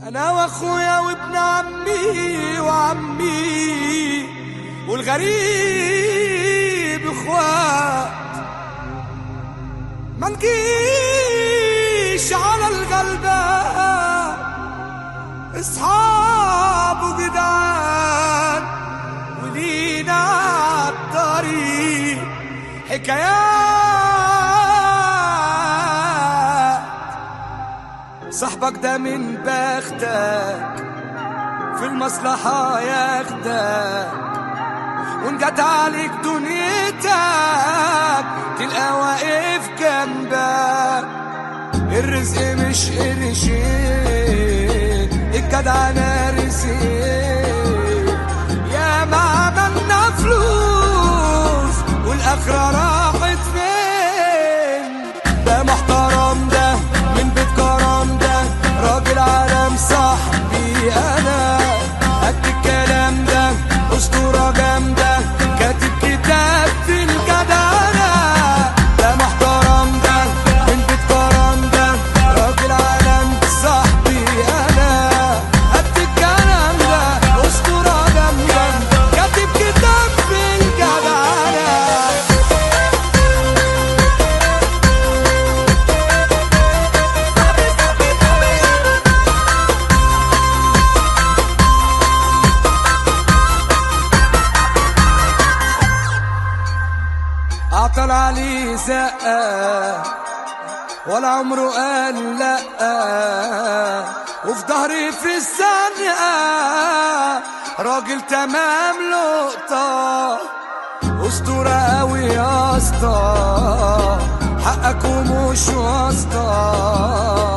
انا واخويا وابن عمي وعمي والغريب اخوات ما نجيش على الغلبان اصحاب وجدعان ولينا عالطريق حكايات صاحبك ده من بختك في المصلحة ياخدك وان جت عليك دنيتك تلقى واقف جنبك الرزق مش قرشين الجدع نارسين يا ما عملنا فلوس والاخرة راحت فين ده محترم ده من بيت كرم ده راجل عالم صاحبي انا قد الكلام ده اسطورة جامدة كاتب كتاب في الجدعنة ده محترم ده من بيت كرم ده راجل عالم صاحبي انا قد الكلام ده اسطورة جامدة كاتب كتاب في الجدعنة عطل عليه زقة ولا عمره قال لأ وفي ظهري في الزنقة راجل تمام لقطة أسطورة أوي يا اسطى حقك ومش واسطة